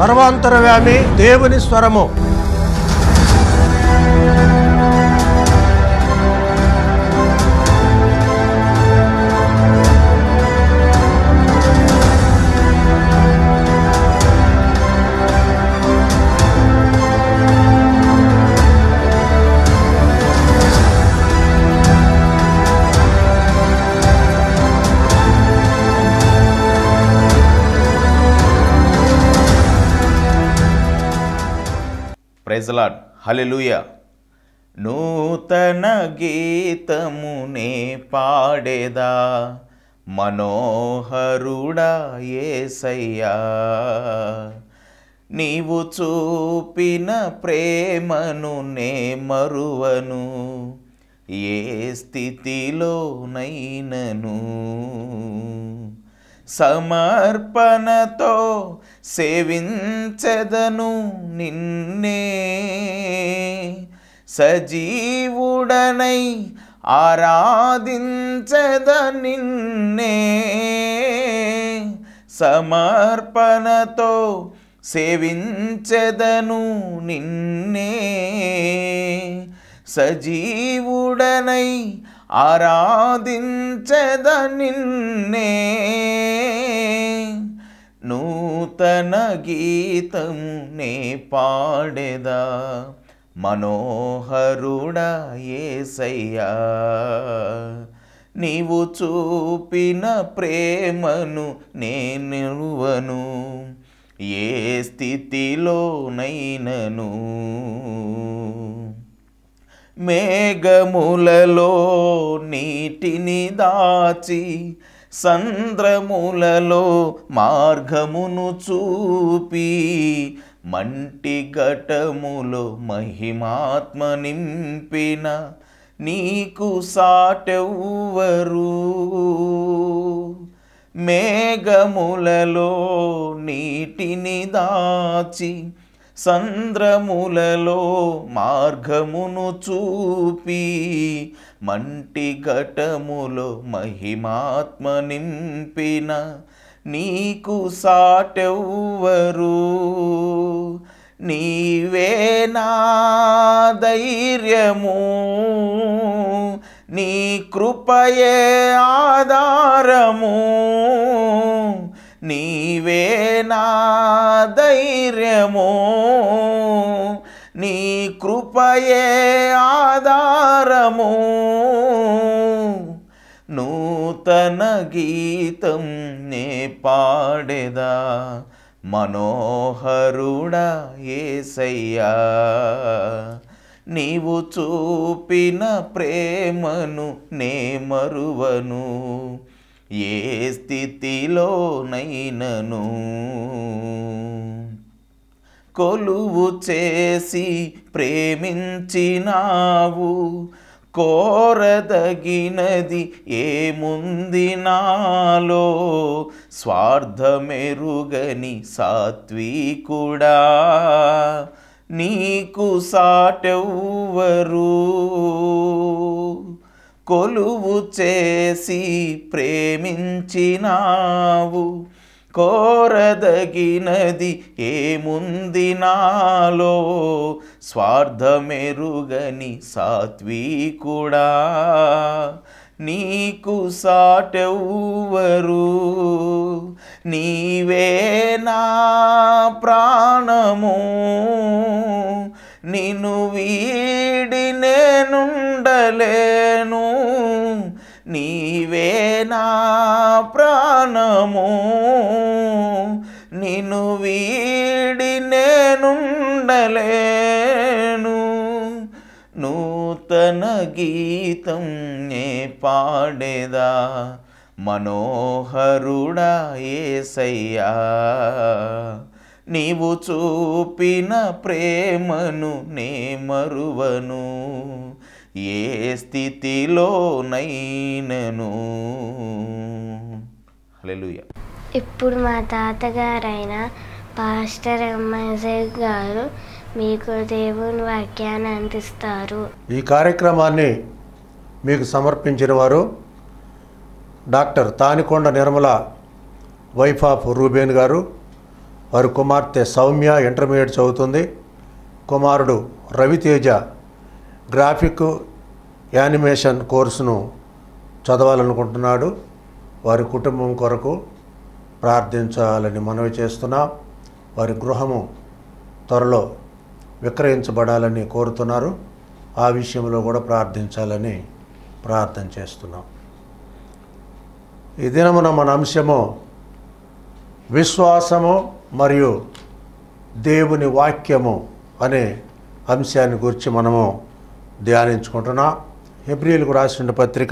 సర్వాంతరవ్యామి దేవుని స్వరము ప్రైజలాడ్ హలెలుయ నూతన గీతమునే పాడేదా మనోహరుడా ఏసయ్యా నీవు చూపిన ప్రేమను నే మరువను ఏ స్థితిలోనైనను సమర్పణతో సేవించదను నిన్నే సజీవుడనై ఆరాధించద నిన్నే సమర్పణతో సేవించదను నిన్నే సజీవుడనై ఆరాధించద నిన్నే నూతన గీతము నే పాడెదా మనోహరుడా ఏసయ్యా నీవు చూపిన ప్రేమను నేనువను ఏ స్థితిలోనైనను మేఘములలో నీటిని దాచి సంద్రములలో మార్గమును చూపి మంటి ఘటములో మహిమాత్మ నింపిన నీకు సాటెవ్వరు మేఘములలో నీటిని దాచి సంద్రములలో మార్గమును చూపి మంటి ఘటములో మహిమాత్మ నింపిన నీకు సాటెవ్వరు నీవే నా ధైర్యము నీ కృపయే ఆధారము నీవే నా ధైర్యము నీ కృపయే ఆధారము నూతన గీతం నే పాడెదా మనోహరుడా ఏసయ్యా నీవు చూపిన ప్రేమను నే మరువను ఏ స్థితిలోనైనను కొలువు చేసి ప్రేమించినావు కోరదగినది ఏముంది నాలో స్వార్థమెరుగని సాత్వికుడా నీకు సాటెవ్వరు కొలువు చేసి ప్రేమించినావు కోరదగినది ఏముంది నాలో స్వార్థమెరుగని సాత్వికుడా నీకు సాటెవ్వరు నీవే నా ప్రాణము నిన్ను వీడి నేనుండలేను నీవే నా ప్రాణము నిన్ను వీడి నేనుండలేను నూతన గీతం నే పాడేదా మనోహరుడా ఏసయ్యా నీవు చూపిన ప్రేమను నే మరువను ఏ స్థితిలోనైనను హల్లెలూయా ఇప్పుడు మా తాతగారైన పాస్టర్ ఎంఎస్ఏ గారు మీకు దేవుని వాక్యాన్ని అందిస్తారు ఈ కార్యక్రమాన్ని మీకు సమర్పించిన వారు doctor Thanikonda Nirmala wife of Reuben garu వారి కుమార్తె సౌమ్య ఇంటర్మీడియట్ చదువుతుంది కుమారుడు రవితేజ గ్రాఫిక్ యానిమేషన్ కోర్సును చదవాలనుకుంటున్నాడు వారి కుటుంబం కొరకు ప్రార్థించాలని మనవి చేస్తున్నాం వారి గృహము త్వరలో విక్రయించబడాలని కోరుతున్నారు ఆ విషయంలో కూడా ప్రార్థించాలని ప్రార్థన చేస్తున్నాం ఈ దినమున మన అంశము విశ్వాసము మరియు దేవుని వాక్యము అనే అంశాన్ని గురించి మనము ధ్యానించుకుంటున్నాం హెబ్రిలకు రాసిన పత్రిక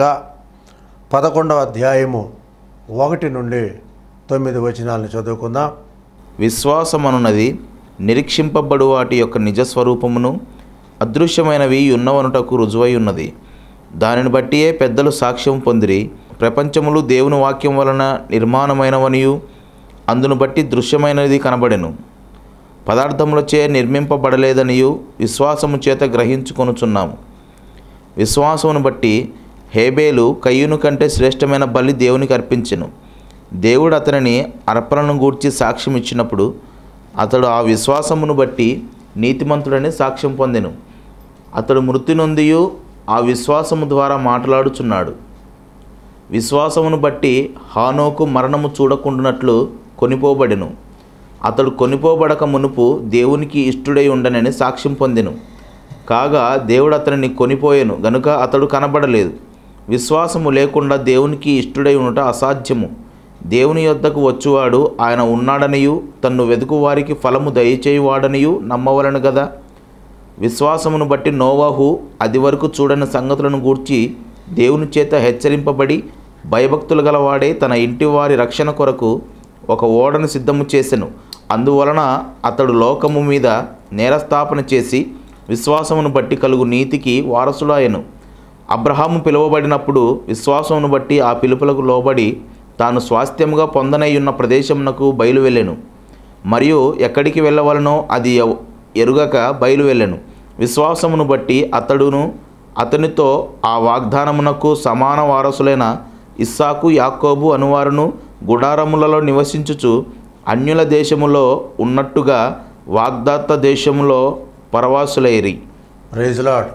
పదకొండవ అధ్యాయము ఒకటి నుండి తొమ్మిది వచనాలను చదువుకుందాం విశ్వాసమనున్నది నిరీక్షింపబడు వాటి యొక్క నిజస్వరూపమును అదృశ్యమైనవి ఉన్నవనుటకు రుజువై ఉన్నది దానిని బట్టియే పెద్దలు సాక్ష్యం పొందిరి ప్రపంచములు దేవుని వాక్యం వలన నిర్మాణమైనవనియు అందును బట్టి దృశ్యమైనది కనబడెను పదార్థములచే నిర్మింపబడలేదనియు విశ్వాసము చేత గ్రహించుకొనుచున్నాము విశ్వాసమును బట్టి హేబేలు కయ్యూను కంటే శ్రేష్టమైన బలి దేవునికి అర్పించెను దేవుడు అతనిని అర్పణను గూర్చి సాక్ష్యం ఇచ్చినప్పుడు అతడు ఆ విశ్వాసమును బట్టి నీతిమంతుడని సాక్ష్యం పొందెను అతడు మృతి నొందియు ఆ విశ్వాసము ద్వారా మాట్లాడుచున్నాడు విశ్వాసమును బట్టి హానోకు మరణము చూడకుండానట్లు కొనిపోబడెను అతడు కొనిపోబడక మునుపు దేవునికి ఇష్టుడై ఉండనని సాక్ష్యం పొందెను కాగా దేవుడు అతనిని కొనిపోయెను గనుక అతడు కనబడలేదు విశ్వాసము లేకుండా దేవునికి ఇష్టుడై ఉండుట అసాధ్యము దేవుని యొద్దకు వచ్చువాడు ఆయన ఉన్నాడనియు తన్ను వెతుకు వారికి ఫలము దయచేయువాడనియు నమ్మవలను గదా విశ్వాసమును బట్టి నోవాహు అది వరకు చూడని సంగతులను గూర్చి దేవుని చేత హెచ్చరింపబడి భయభక్తులు గలవాడే తన ఇంటి వారి రక్షణ కొరకు ఒక ఓడను సిద్ధము చేసెను అందువలన అతడు లోకము మీద నేరస్థాపన చేసి విశ్వాసమును బట్టి కలుగు నీతికి వారసుడాయను అబ్రహాము పిలువబడినప్పుడు విశ్వాసమును బట్టి ఆ పిలుపులకు లోబడి తాను స్వాస్థ్యముగా పొందనయ్యున్న ప్రదేశమునకు బయలు వెళ్ళెను మరియు ఎక్కడికి వెళ్ళవలనో అది ఎవ- ఎరుగక బయలు వెళ్ళెను విశ్వాసమును బట్టి అతడును అతనితో ఆ వాగ్దానమునకు సమాన వారసులైన ఇస్సాకు యాకోబు అనువారును గుడారములలో నివసించుచు అన్యుల దేశములో ఉన్నట్టుగా వాగ్దాత్త దేశములో పరవాసులైరి ప్రైజ్లాడ్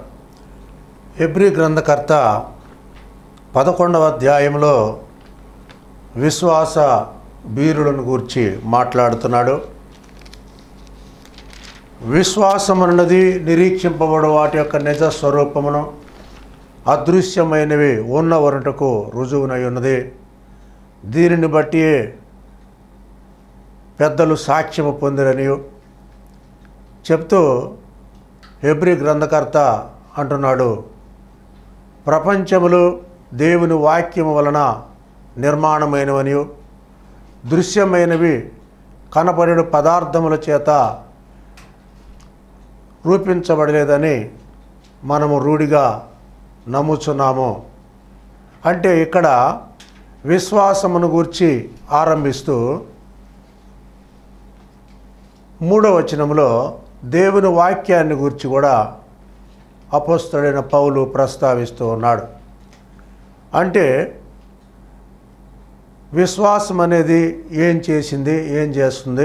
హెబ్రి గ్రంథకర్త పదకొండవ అధ్యాయంలో విశ్వాస వీరులను గూర్చి మాట్లాడుతున్నాడు విశ్వాసం అన్నది నిరీక్షింపబడు వాటి యొక్క నిజ స్వరూపమును అదృశ్యమైనవి ఉన్న వరుటకు రుజువునై ఉన్నది దీనిని బట్టి పెద్దలు సాక్ష్యము పొందిరనియు చెప్తూ హెబ్రి గ్రంథకర్త అంటున్నాడు ప్రపంచములు దేవుని వాక్యము వలన నిర్మాణమైనవనియు దృశ్యమైనవి కనపడిన పదార్థముల చేత రూపించబడలేదని మనము రూఢిగా నమ్ముచున్నాము అంటే ఇక్కడ విశ్వాసమును గూర్చి ఆరంభిస్తూ మూడవ వచనంలో దేవుని వాక్యాన్ని గురించి కూడా అపోస్తడైన పౌలు ప్రస్తావిస్తూ ఉన్నాడు అంటే విశ్వాసం అనేది ఏం చేసింది ఏం చేస్తుంది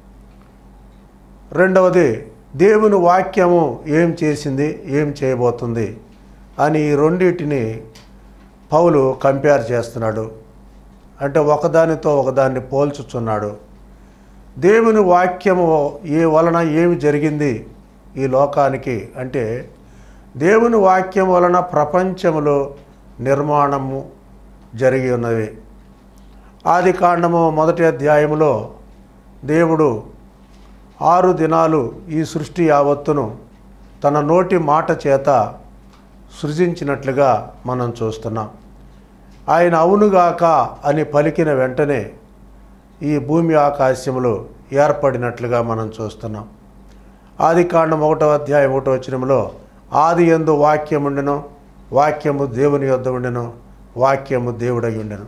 రెండవది దేవుని వాక్యము ఏం చేసింది ఏం చేయబోతుంది అని ఈ రెండింటిని పౌలు కంపేర్ చేస్తున్నాడు అంటే ఒకదానితో ఒకదాన్ని పోల్చుచున్నాడు దేవుని వాక్యము ఏ వలన ఏమి జరిగింది ఈ లోకానికి అంటే దేవుని వాక్యం వలన ప్రపంచములో నిర్మాణము జరిగి ఉన్నది ఆది కాండము మొదటి అధ్యాయములో దేవుడు ఆరు దినాలు ఈ సృష్టి యావత్తును తన నోటి మాట చేత సృజించినట్లుగా మనం చూస్తున్నాం ఆయన అవునుగాక అని పలికిన వెంటనే ఈ భూమి ఆకాశములు ఏర్పడినట్లుగా మనం చూస్తున్నాం ఆది కాండం ఒకటో అధ్యాయం ఒకటో వచనంలో ఆది ఎందు వాక్యముండెను వాక్యము దేవుని యొద్ద ఉండెను వాక్యము దేవుడై ఉండెను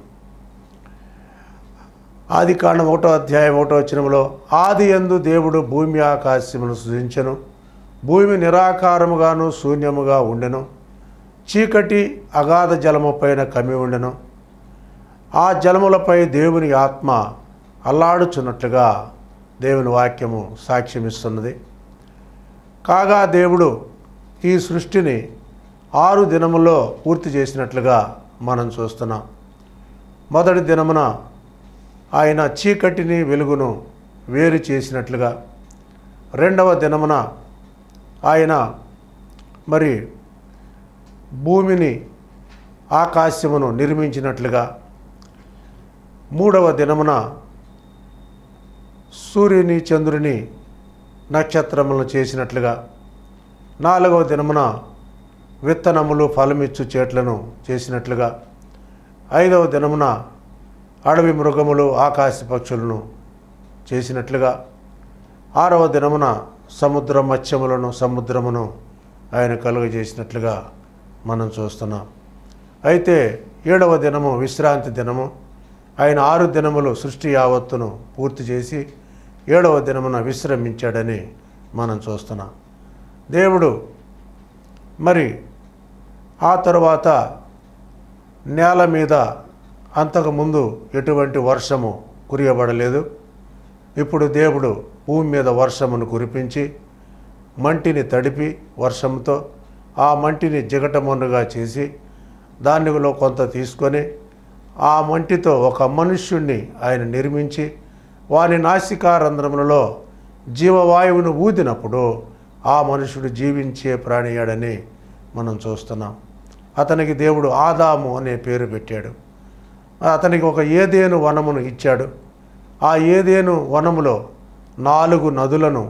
ఆది కాండం ఒకటో అధ్యాయం ఒకటో వచనంలో ఆది ఎందు దేవుడు భూమి ఆకాశమును సృజించెను భూమి నిరాకారముగాను శూన్యముగా ఉండెను చీకటి అగాధ జలము పైన కమ్మి ఉండెను ఆ జలములపై దేవుని ఆత్మ అల్లాడుచున్నట్లుగా దేవుని వాక్యము సాక్ష్యమిస్తున్నది కాగా దేవుడు ఈ సృష్టిని ఆరు దినములో పూర్తి చేసినట్లుగా మనం చూస్తున్నాం మొదటి దినమున ఆయన చీకటిని వెలుగును వేరు చేసినట్లుగా రెండవ దినమున ఆయన మరి భూమిని ఆకాశమును నిర్మించినట్లుగా మూడవ దినమున సూర్యుని చంద్రుని నక్షత్రములను చేసినట్లుగా నాలుగవ దినమున విత్తనములు ఫలమిచ్చు చెట్లను చేసినట్లుగా ఐదవ దినమున అడవి మృగములు ఆకాశ పక్షులను చేసినట్లుగా ఆరవ దినమున సముద్ర మత్స్యములను సముద్రమును ఆయన కలుగజేసినట్లుగా మనం చూస్తున్నాం అయితే ఏడవ దినము విశ్రాంతి దినము ఆయన ఆరు దినములు సృష్టి యావత్తును పూర్తి చేసి ఏడవ దినమున విశ్రమించాడని మనం చూస్తున్నాం దేవుడు మరి ఆ తరువాత నేల మీద అంతకుముందు ఎటువంటి వర్షము కురియబడలేదు ఇప్పుడు దేవుడు భూమి మీద వర్షమును కురిపించి మంటిని తడిపి వర్షంతో ఆ మంటిని జిగటమొన్నుగా చేసి దానిలో కొంత తీసుకొని ఆ మంటితో ఒక మనుష్యుణ్ణి ఆయన నిర్మించి వాని నాసికారంధ్రములలో జీవవాయువును ఊదినప్పుడు ఆ మనుషుడు జీవించే ప్రాణియాడని మనం చూస్తున్నాం అతనికి దేవుడు ఆదాము అనే పేరు పెట్టాడు అతనికి ఒక ఏదేను వనమును ఇచ్చాడు ఆ ఏదేను వనములో నాలుగు నదులను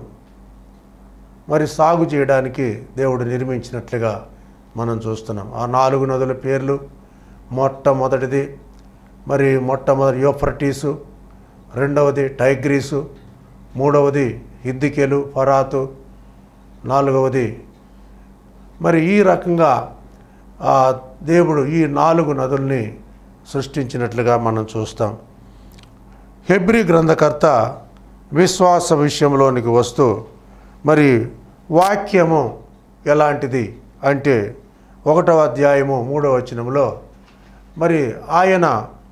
మరి సాగు చేయడానికి దేవుడు నిర్మించినట్లుగా మనం చూస్తున్నాం ఆ నాలుగు నదుల పేర్లు మొట్టమొదటిది మరి మొట్టమొదటి యోఫ్రటీసు రెండవది టైగ్రీసు మూడవది హిద్దికెలు ఫరాతు నాలుగవది మరి ఈ రకంగా ఆ దేవుడు ఈ నాలుగు నదుల్ని సృష్టించినట్లుగా మనం చూస్తాం హెబ్రి గ్రంథకర్త విశ్వాస విషయంలోనికి వస్తూ మరి వాక్యము ఎలాంటిది అంటే ఒకటవ అధ్యాయము మూడవ వచనంలో మరి ఆయన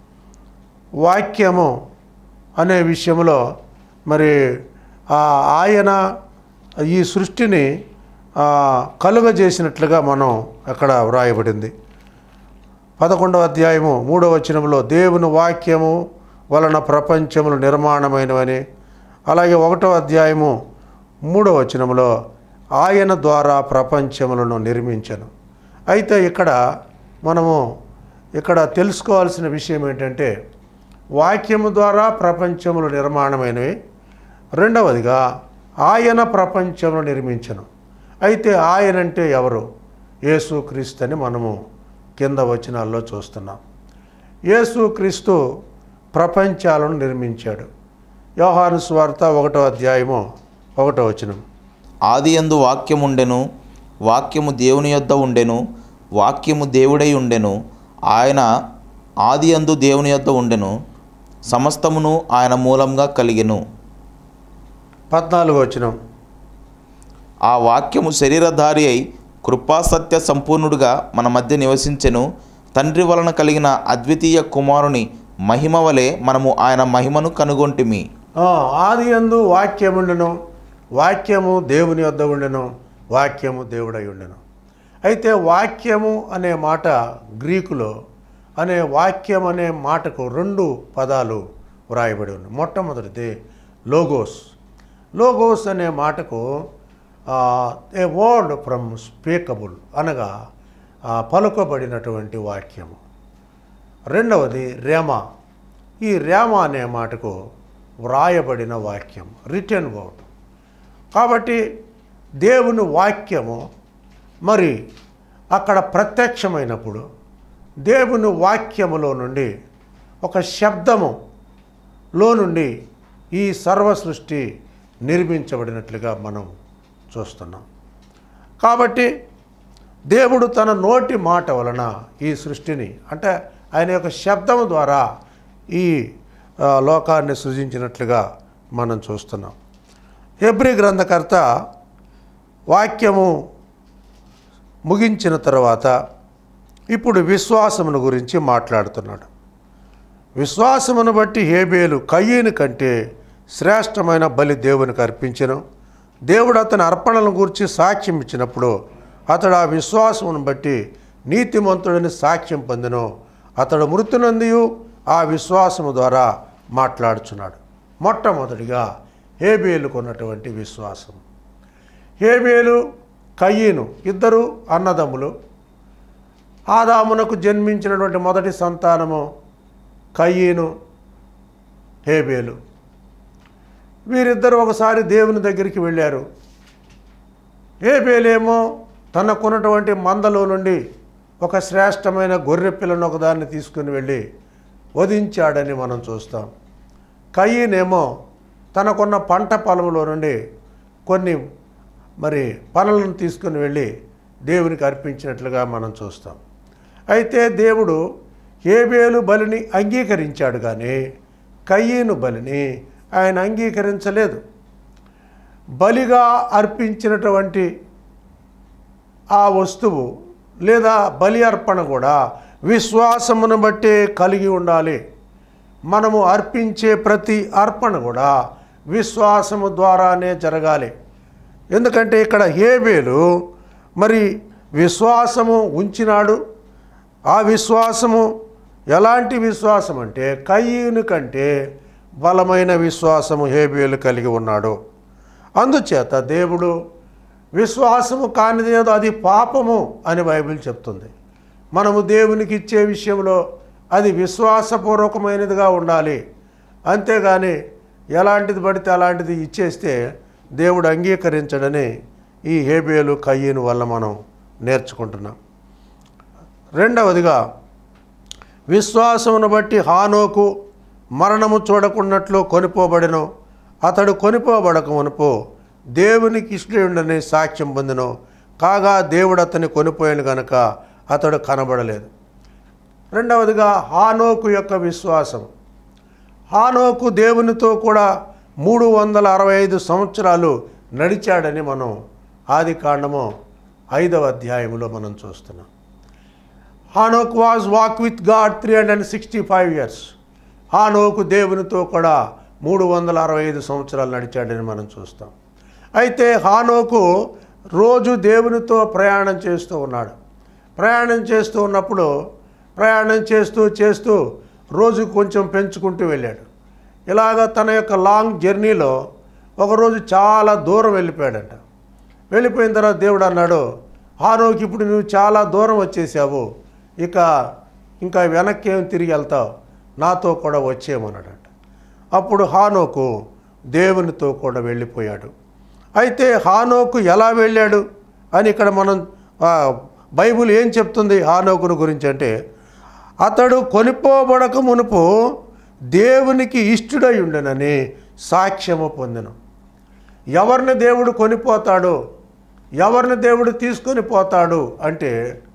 వాక్యము అనే విషయంలో మరి ఆ ఆయన ఈ సృష్టిని ఆ, కలుగజేసినట్లుగా మనం అక్కడ వ్రాయబడింది పదకొండవ అధ్యాయము మూడవ వచనంలో దేవుని వాక్యము వలన ప్రపంచములు నిర్మాణమైనవని అలాగే ఒకటవ అధ్యాయము మూడవ వచనంలో ఆయన ద్వారా ప్రపంచములను నిర్మించను అయితే ఇక్కడ మనము ఇక్కడ తెలుసుకోవాల్సిన విషయం ఏంటంటే వాక్యము ద్వారా ప్రపంచములు నిర్మాణమైనవి రెండవదిగా ఆయన ప్రపంచమును నిర్మించను అయితే ఆయన అంటే ఎవరు యేసుక్రీస్తు అని మనము కింద వచనాల్లో చూస్తున్నాం యేసుక్రీస్తు ప్రపంచాలను నిర్మించాడు యోహాను స్వార్త ఒకటో అధ్యాయము ఒకటో వచనం ఆది యందు వాక్యముండెను వాక్యము దేవుని యొద్ద ఉండెను వాక్యము దేవుడై ఉండెను ఆయన ఆది యందు దేవుని యొద్ద ఉండెను సమస్తమును ఆయన మూలంగా కలిగెను పద్నాలుగో వచనం ఆ వాక్యము శరీరధారి అయి కృపాసత్య సంపూర్ణుడుగా మన మధ్య నివసించెను తండ్రి వలన కలిగిన అద్వితీయ కుమారుని మహిమ వలె మనము ఆయన మహిమను కనుగొంటిమి ఆ, ఆది యందు వాక్యముండెను వాక్యము దేవుని వద్ద ఉండెను వాక్యము దేవుడై ఉండెను అయితే వాక్యము అనే మాట గ్రీకులో అనే వాక్యం అనే మాటకు రెండు పదాలు వ్రాయబడి ఉన్నాయి మొట్టమొదటిది లోగోస్ లోగోస్ అనే మాటకు ఏ వర్డ్ ఫ్రమ్ స్పీకబుల్ అనగా ఆ, పలుకబడినటువంటి వాక్యము రెండవది రేమ ఈ రేమ అనే మాటకు వ్రాయబడిన వాక్యం రిటర్న్ వర్డ్ కాబట్టి దేవుని వాక్యము మరి అక్కడ ప్రత్యక్షమైనప్పుడు దేవుని వాక్యములో నుండి ఒక శబ్దము లో నుండి ఈ సర్వ సృష్టి నిర్మించబడినట్లుగా మనం చూస్తున్నాం కాబట్టి దేవుడు తన నోటి మాట వలన ఈ సృష్టిని అంటే ఆయన యొక్క శబ్దము ద్వారా ఈ ఆ, లోకాన్ని సృజించినట్లుగా మనం చూస్తున్నాం హెబ్రి గ్రంథకర్త వాక్యము ముగించిన తర్వాత ఇప్పుడు విశ్వాసమును గురించి మాట్లాడుతున్నాడు విశ్వాసమును బట్టి హేబేలు కయ్యేను కంటే శ్రేష్టమైన బలి దేవునికి అర్పించెను దేవుడు అతని అర్పణలను గురించి సాక్ష్యం ఇచ్చినప్పుడు అతడు ఆ విశ్వాసమును బట్టి నీతిమంతుడని సాక్ష్యం పొందెను అతడు మృతునందియు ఆ విశ్వాసము ద్వారా మాట్లాడుచున్నాడు మొట్టమొదటిగా హేబేలుకు ఉన్నటువంటి విశ్వాసం హేబేలు కయ్యను ఇద్దరు అన్నదమ్ములు ఆదామునకు జన్మించినటువంటి మొదటి సంతానము కయ్యను హేబేలు వీరిద్దరు ఒకసారి దేవుని దగ్గరికి వెళ్ళారు హేబేలేమో తనకున్నటువంటి మందలో నుండి ఒక శ్రేష్టమైన గొర్రె పిల్లను ఒకదాన్ని తీసుకుని వెళ్ళి వధించాడని మనం చూస్తాం కయ్యనేమో తనకున్న పంట పొలంలో నుండి కొన్ని మరి పనులను తీసుకుని వెళ్ళి దేవునికి అర్పించినట్లుగా మనం చూస్తాం అయితే దేవుడు హేబేలు బలిని అంగీకరించాడు కానీ కయ్యను బలిని ఆయన అంగీకరించలేదు బలిగా అర్పించినటువంటి ఆ వస్తువు లేదా బలి అర్పణ కూడా విశ్వాసమును బట్టే కలిగి ఉండాలి మనము అర్పించే ప్రతి అర్పణ కూడా విశ్వాసము ద్వారానే జరగాలి ఎందుకంటే ఇక్కడ హేబేలు మరి విశ్వాసము ఉంచినాడు ఆ విశ్వాసము ఎలాంటి విశ్వాసం అంటే కయ్యూని కంటే బలమైన విశ్వాసము హేబేలు కలిగి ఉన్నాడు అందుచేత దేవుడు విశ్వాసము కానిదేదో అది పాపము అని బైబిల్ చెప్తుంది మనము దేవునికి ఇచ్చే విషయంలో అది విశ్వాసపూర్వకమైనదిగా ఉండాలి అంతేగాని ఎలాంటిది పడితే అలాంటిది ఇచ్చేస్తే దేవుడు అంగీకరించడని ఈ హేబేలు కయ్యను వల్ల మనం నేర్చుకుంటున్నాం రెండవదిగా విశ్వాసమును బట్టి హానోకు మరణము చూడకున్నట్లు కొనిపోబడెను అతడు కొనిపోబడక మునుపు దేవునికి ఇష్టడని సాక్ష్యం పొందెను కాగా దేవుడు అతన్ని కొనిపోయాను గనుక అతడు కనబడలేదు రెండవదిగా హానోకు యొక్క విశ్వాసం హానోకు దేవునితో కూడా మూడు వందల అరవై ఐదు సంవత్సరాలు నడిచాడని మనం ఆది కాండము ఐదవ అధ్యాయంలో మనం చూస్తున్నాం Enoch was walk with God three hundred and sixty five years హానోకు దేవునితో కూడా మూడు వందల అరవై ఐదు సంవత్సరాలు నడిచాడని మనం చూస్తాం అయితే హానోకు రోజు దేవునితో ప్రయాణం చేస్తూ ఉన్నాడు ప్రయాణం చేస్తూ ఉన్నప్పుడు ప్రయాణం చేస్తూ చేస్తూ రోజు కొంచెం పెంచుకుంటూ వెళ్ళాడు ఇలాగ తన యొక్క లాంగ్ జర్నీలో ఒకరోజు చాలా దూరం వెళ్ళిపోయాడంట వెళ్ళిపోయిన తర్వాత దేవుడు అన్నాడు హానోకి ఇప్పుడు నువ్వు చాలా దూరం వచ్చేసావు ఇక ఇంకా వెనక్కి ఏం తిరిగి వెళ్తావు నాతో కూడా వచ్చేయమన్నాడంట అప్పుడు హానోకు దేవునితో కూడా వెళ్ళిపోయాడు అయితే హానోకు ఎలా వెళ్ళాడు అని ఇక్కడ మనం ఆ, బైబిల్ ఏం చెప్తుంది హానోకును గురించి అంటే అతడు కొనిపోబడక మునుపు దేవునికి ఇష్టుడై ఉండనని సాక్ష్యము పొందెను ఎవరిని దేవుడు కొనిపోతాడు ఎవరిని దేవుడు తీసుకొని పోతాడు అంటే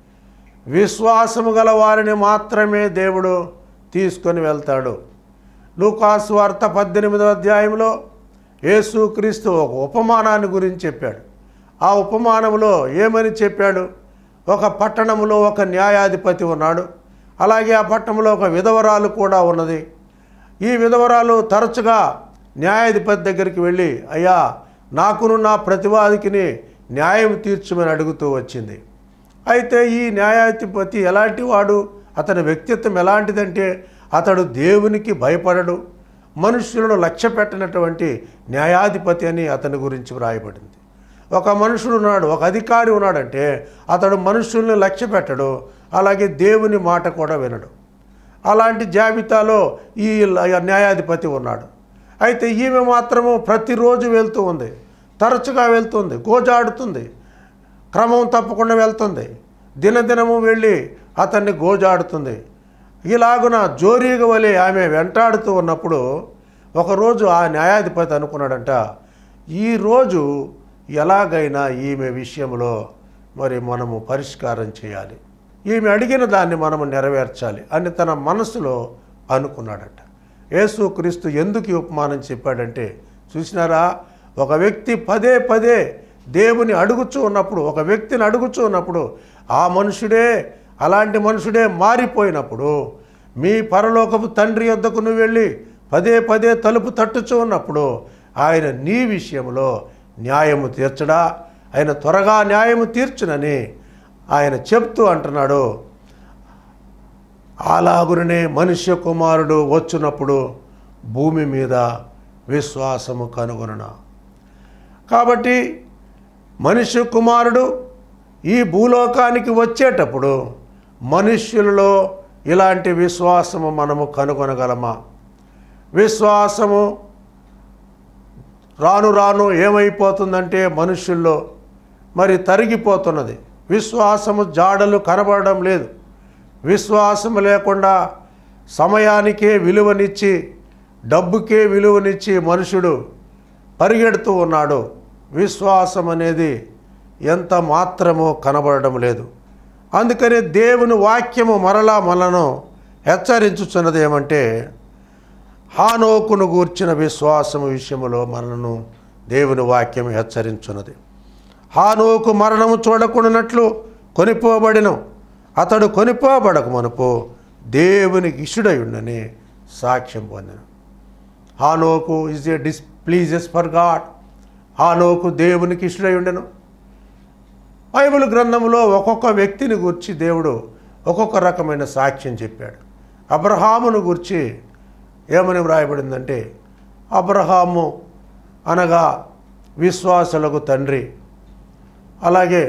విశ్వాసము గల వారిని మాత్రమే దేవుడు తీసుకొని వెళ్తాడు లూకాసు వార్త పద్దెనిమిదవ అధ్యాయంలో యేసుక్రీస్తు ఒక ఉపమానాన్ని గురించి చెప్పాడు ఆ ఉపమానంలో ఏమని చెప్పాడు ఒక పట్టణంలో ఒక న్యాయాధిపతి ఉన్నాడు అలాగే ఆ పట్టణంలో ఒక విధవరాలు కూడా ఉన్నది ఈ విధవరాలు తరచుగా న్యాయాధిపతి దగ్గరికి వెళ్ళి అయ్యా నాకును నా ప్రతివాదికిని న్యాయం తీర్చమని అడుగుతూ వచ్చింది అయితే ఈ న్యాయాధిపతి ఎలాంటి వాడు అతని వ్యక్తిత్వం ఎలాంటిదంటే అతడు దేవునికి భయపడడు మనుషులను లక్ష్య పెట్టినటువంటి న్యాయాధిపతి అని అతని గురించి వ్రాయబడింది ఒక మనుషుడు ఉన్నాడు ఒక అధికారి ఉన్నాడంటే అతడు మనుషుల్ని లక్ష్య పెట్టడు అలాగే దేవుని మాట కూడా వినడు అలాంటి జాబితాలో ఈ ల- న్యాయాధిపతి ఉన్నాడు అయితే ఈమె మాత్రము ప్రతిరోజు వెళ్తూ ఉంది తరచుగా వెళ్తుంది గోజాడుతుంది క్రమం తప్పకుండా వెళ్తుంది దినదినము వెళ్ళి అతన్ని గోజాడుతుంది ఇలాగున జోరీగ వలె ఆమె వెంటాడుతూ ఉన్నప్పుడు ఒకరోజు ఆ న్యాయాధిపతి అనుకున్నాడంట ఈరోజు ఎలాగైనా ఈమె విషయంలో మరి మనము పరిష్కారం చేయాలి ఈమె అడిగిన దాన్ని మనము నెరవేర్చాలి అని తన మనసులో అనుకున్నాడట యేసుక్రీస్తు ఎందుకు ఈ ఉపమానం చెప్పాడంటే చూసినారా ఒక వ్యక్తి పదే పదే దేవుని అడుగుచూ ఉన్నప్పుడు ఒక వ్యక్తిని అడుగుచూ ఉన్నప్పుడు ఆ మనుషుడే అలాంటి మనుషుడే మారిపోయినప్పుడు మీ పరలోకపు తండ్రి యొద్దకు నువ్వు వెళ్ళి పదే పదే తలుపు తట్టుచూ ఉన్నప్పుడు ఆయన నీ విషయంలో న్యాయము తీర్చడా ఆయన త్వరగా న్యాయము తీర్చునని ఆయన చెప్తూ అంటున్నాడు అలాగుననే మనుష్య కుమారుడు వచ్చినప్పుడు భూమి మీద విశ్వాసము కనుగొనన కాబట్టి మనుష్య కుమారుడు ఈ భూలోకానికి వచ్చేటప్పుడు మనుష్యులలో ఇలాంటి విశ్వాసము మనము కనుగొనగలమా విశ్వాసము రాను రాను ఏమైపోతుందంటే మనుషుల్లో మరి తరిగిపోతున్నది విశ్వాసము జాడలు కనబడడం లేదు విశ్వాసము లేకుండా సమయానికే విలువనిచ్చి డబ్బుకే విలువనిచ్చి మనుషుడు పరిగెడుతూ ఉన్నాడు విశ్వాసం అనేది ఎంత మాత్రమో కనబడడం లేదు అందుకని దేవుని వాక్యము మరలా మనను హెచ్చరించుచున్నది ఏమంటే హానోకును గూర్చిన విశ్వాసము విషయములో మనను దేవుని వాక్యం హెచ్చరించున్నది హానోకు మరణము చూడకుండానట్లు కొనిపోబడిన అతడు కొనిపోబడక మనపు దేవునికి ఇష్యుడయుండని సాక్ష్యం పొందిన Enoch is a displeases for God హానోకు దేవునికి ఇష్యుడై ఉండెను బైబిల్ గ్రంథంలో ఒక్కొక్క వ్యక్తిని గురించి దేవుడు ఒక్కొక్క రకమైన సాక్ష్యం చెప్పాడు అబ్రహామును గురించి ఏమని వ్రాయబడిందంటే అబ్రహాము అనగా విశ్వాసులకు తండ్రి అలాగే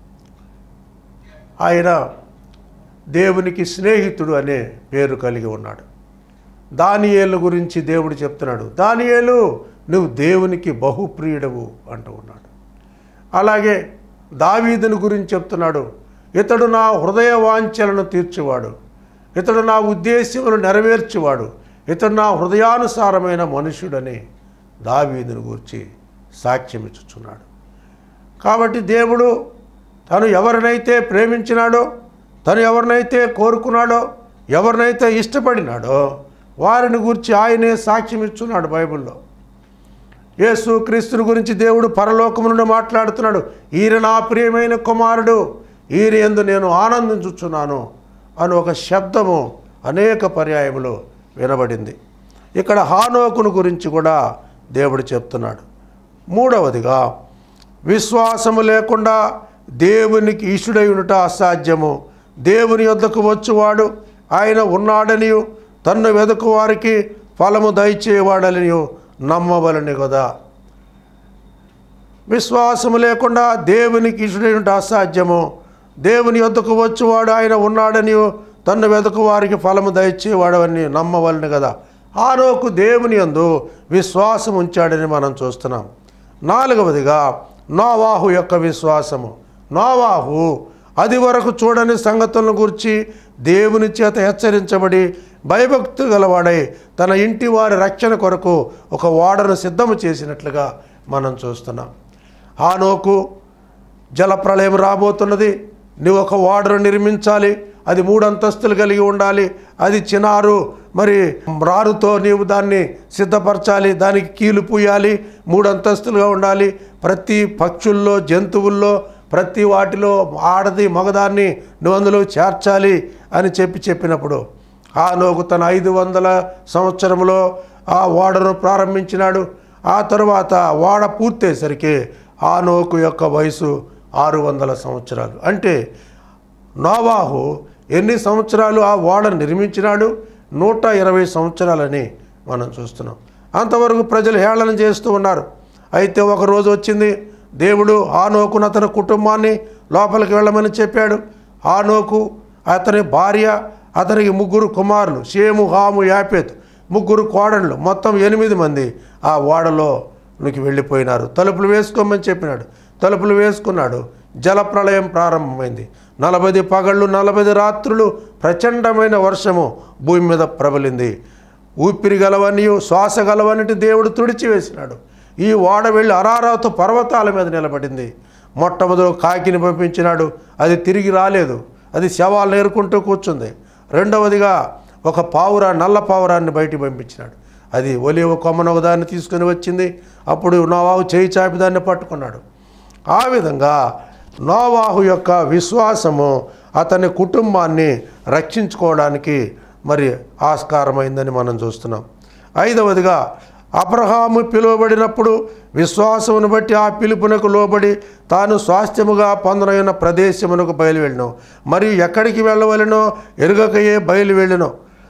ఆయన దేవునికి స్నేహితుడు అనే పేరు కలిగి ఉన్నాడు దానియేలు గురించి దేవుడు చెప్తున్నాడు దానియేలు నువ్వు దేవునికి బహుప్రియుడవు అంటూ ఉన్నాడు అలాగే దావీదుని గురించి చెప్తున్నాడు ఇతడు నా హృదయ వాంఛలను తీర్చువాడు ఇతడు నా ఉద్దేశ్యములు నెరవేర్చువాడు ఇతడు నా హృదయానుసారమైన మనుష్యుడని దావీదుని గురించి సాక్ష్యం ఇచ్చుచున్నాడు కాబట్టి దేవుడు తను ఎవరినైతే ప్రేమించినాడో తను ఎవరినైతే కోరుకున్నాడో ఎవరినైతే ఇష్టపడినాడో వారిని గురించి ఆయనే సాక్ష్యం ఇచ్చున్నాడు బైబిల్లో యేసు క్రీస్తుని గురించి దేవుడు పరలోకము నుండి మాట్లాడుతున్నాడు ఈయన నా ప్రియమైన కుమారుడు ఈయన ఎందు నేను ఆనందించుచున్నాను అని ఒక శబ్దము అనేక పర్యాయములు వినబడింది ఇక్కడ హానోకును గురించి కూడా దేవుడు చెప్తున్నాడు మూడవదిగా విశ్వాసము లేకుండా దేవునికి ఈశుడై ఉండుట అసాధ్యము దేవుని యొద్దకు వచ్చువాడు ఆయన ఉన్నాడనియు తన్ను వెదకు వారికి ఫలము దయచేవాడనియు నమ్మవలని కదా విశ్వాసము లేకుండా దేవునికి ఇష్టడైన అసాధ్యము దేవుని యొద్దకు వచ్చువాడు ఆయన ఉన్నాడని తన్ను వెదకు వారికి ఫలము దయచేవాడని నమ్మవలని కదా ఆరోకు దేవుని యందు విశ్వాసం ఉంచాడని మనం చూస్తున్నాం నాలుగవదిగా నోవాహు యొక్క విశ్వాసము నోవాహు అది వరకు చూడని సంగతులను గురించి దేవుని చేత హెచ్చరించబడి భయభక్తు గలవాడై తన ఇంటి వారి రక్షణ కొరకు ఒక ఓడను సిద్ధము చేసినట్లుగా మనం చూస్తున్నాం హానోకు జలప్రళయం రాబోతున్నది నువ్వు ఒక ఓడను నిర్మించాలి అది మూడు అంతస్తులు కలిగి ఉండాలి అది చినారు మరి రారుతో నీవు దాన్ని సిద్ధపరచాలి దానికి కీలు పూయాలి మూడు అంతస్తులుగా ఉండాలి ప్రతి పక్షుల్లో జంతువుల్లో ప్రతి వాటిలో ఆడది మగదాన్ని నువ్వు అందులో చేర్చాలి అని చెప్పి చెప్పినప్పుడు ఆ నోకు తన ఐదు వందల సంవత్సరంలో ఆ ఓడను ప్రారంభించినాడు ఆ తరువాత ఓడ పూర్తయ్యేసరికి ఆ నోకు యొక్క వయసు ఆరు వందల సంవత్సరాలు అంటే నోవాహు ఎన్ని సంవత్సరాలు ఆ ఓడను నిర్మించినాడు నూట ఇరవై సంవత్సరాలని మనం చూస్తున్నాం అంతవరకు ప్రజలు హేళన చేస్తూ ఉన్నారు అయితే ఒక రోజు వచ్చింది దేవుడు ఆనోకును అతని కుటుంబాన్ని లోపలికి వెళ్ళమని చెప్పాడు ఆనోకు అతని భార్య అతనికి ముగ్గురు కుమారులు షేము హాము యాపేత్ ముగ్గురు కోడళ్ళు మొత్తం ఎనిమిది మంది ఆ ఓడలోనికి వెళ్ళిపోయినారు తలుపులు వేసుకోమని చెప్పినాడు తలుపులు వేసుకున్నాడు జలప్రళయం ప్రారంభమైంది నలభై పగళ్ళు నలభై రాత్రులు ప్రచండమైన వర్షము భూమి మీద ప్రబలింది ఊపిరి గలవనియు శ్వాస గలవనిటి దేవుడు తుడిచివేసినాడు ఈ ఓడ వెళ్ళి అరారాతు పర్వతాల మీద నిలబడింది మొట్టమొదలు కాకిని పంపించినాడు అది తిరిగి రాలేదు అది శవాలు నేరుకుంటూ కూర్చుంది రెండవదిగా ఒక పావురా నల్ల పావురాన్ని బయటికి పంపించినాడు అది ఒలివ కొమ్మన ఒక దాన్ని తీసుకుని వచ్చింది అప్పుడు నోవాహు చేయి చాపి దాన్ని పట్టుకున్నాడు ఆ విధంగా నోవాహు యొక్క విశ్వాసము అతని కుటుంబాన్ని రక్షించుకోవడానికి మరి ఆస్కారమైందని మనం చూస్తున్నాం ఐదవదిగా అబ్రహాము పిలువబడినప్పుడు విశ్వాసమును బట్టి ఆ పిలుపునకు లోబడి తాను స్వాస్థ్యముగా పొందనైన ప్రదేశమునకు బయలువెళ్ళను మరియు ఎక్కడికి వెళ్ళవలెనో ఎరుగకయే బయలు వెళ్ళను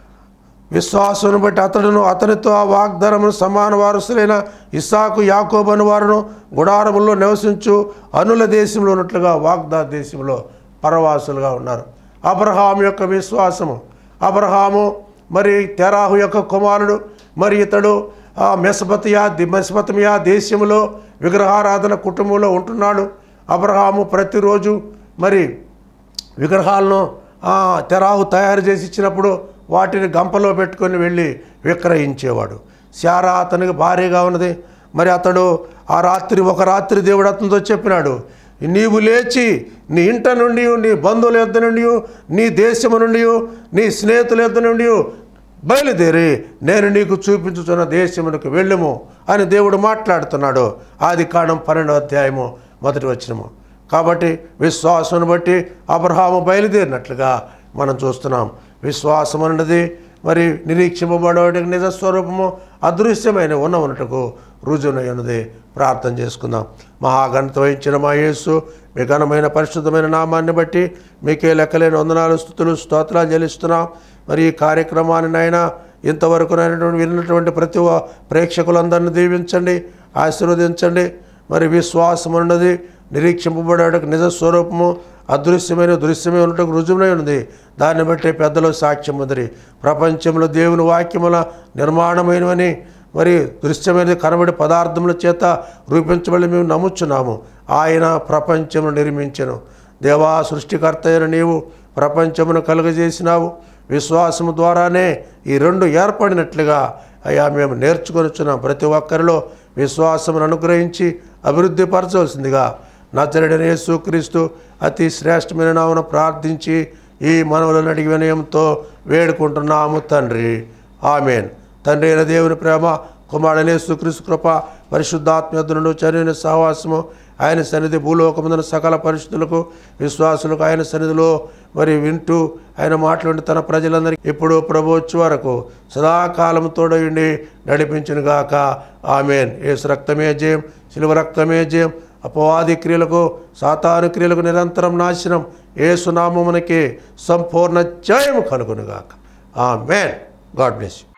విశ్వాసమును బట్టి అతడును అతనితో ఆ వాగ్దానమును సమాన వారసులైన ఇస్సాకు యాకోబను వారును గుడారములో నివసించు అనుల దేశంలో ఉన్నట్లుగా వాగ్దా దేశంలో పరవాసులుగా ఉన్నారు అబ్రహాం యొక్క విశ్వాసము అబ్రహాము మరి తెరాహు యొక్క కుమారుడు మరి ఇతడు ఆ మెసపతియా ది మెసపతమియా దేశంలో విగ్రహారాధన కుటుంబంలో ఉంటున్నాడు అబ్రహాము ప్రతిరోజు మరి విగ్రహాలను ఆ, తెరాహు తయారు చేసి ఇచ్చినప్పుడు వాటిని గంపలో పెట్టుకొని వెళ్ళి విక్రయించేవాడు శారా అతనికి భార్యగా ఉన్నది మరి అతడు ఆ రాత్రి ఒక రాత్రి దేవుడు అతనితో చెప్పినాడు నీవు లేచి నీ ఇంట నుండి నీ బంధువుల యొద్ద నుండి నీ దేశము నుండి నీ స్నేహితుల యొద్ద నుండి బయలుదేరి నేను నీకు చూపించుతున్న దేశమునకు వెళ్ళుము అని దేవుడు మాట్లాడుతున్నాడు ఆది కాండం పన్నెండవ అధ్యాయము మొదటి వచ్చినము కాబట్టి విశ్వాసమును బట్టి అబ్రహాము బయలుదేరినట్లుగా మనం చూస్తున్నాం విశ్వాసం అన్నది మరి నిరీక్షింపబడే నిజ స్వరూపము అదృశ్యమైన ఉన్న ఉన్నట్టుకు రుజువునై ఉన్నది ప్రార్థన చేసుకుందాం మహాగణత వహించిన మా యేసు మీ ఘనమైన పరిశుద్ధమైన నామాన్ని బట్టి మీకే లెక్కలేని వందనాలు స్థుతులు స్తోత్రాలు చెల్లిస్తున్నాం మరి ఈ కార్యక్రమాన్ని నాయన ఇంతవరకు నైనటువంటి విన్నటువంటి ప్రతి ఒ- ప్రేక్షకులందరినీ దీవించండి ఆశీర్వదించండి మరి విశ్వాసం ఉన్నది నిరీక్షింపబడే నిజ స్వరూపము అదృశ్యమైన దృశ్యమే ఉన్నట్టు రుజువునై ఉంది దాన్ని బట్టి పెద్దలు సాక్ష్యం ఉంది ప్రపంచంలో దేవుని వాక్యముల నిర్మాణమైనవని మరి దృశ్యమైన కనబడి పదార్థముల చేత రూపించబడి మేము నమ్ముచున్నాము ఆయన ప్రపంచమును నిర్మించను దేవా సృష్టికర్త అయిన నీవు ప్రపంచమును కలుగజేసినావు విశ్వాసము ద్వారానే ఈ రెండు ఏర్పడినట్లుగా అయ్యా మేము నేర్చుకొనిచున్నాం ప్రతి ఒక్కరిలో విశ్వాసమును అనుగ్రహించి అభివృద్ధి పరచవలసిందిగా నచ్చరడని యేసుక్రీస్తు అతి శ్రేష్టమైన నామను ప్రార్థించి ఈ మనవులను అడిగి వినయంతో వేడుకుంటున్నాము తండ్రి ఆమెన్ తండ్రి అయిన దేవుని ప్రేమ కుమారుడనే యేసుక్రీస్తు కృప పరిశుద్ధాత్మయుద్ధులను చర్యని సహవాసము ఆయన సన్నిధి భూలోకముందున సకల పరిస్థితులకు విశ్వాసులకు ఆయన సన్నిధిలో మరి వింటూ ఆయన మాట్లాడి తన ప్రజలందరికీ ఇప్పుడు ప్రభు వచ్చే వరకు సదాకాలం తోడయుండి నడిపించునుగాక ఆమెన్ ఏసు రక్తమే జయం శిలువ రక్తమే జయం అపవాది క్రియలకు సాతాను క్రియలకు నిరంతరం నాశనం ఏసునామమునకి సంపూర్ణ జయము కలుగునుగాక ఆమెన్ గాడ్ బ్లెస్ యూ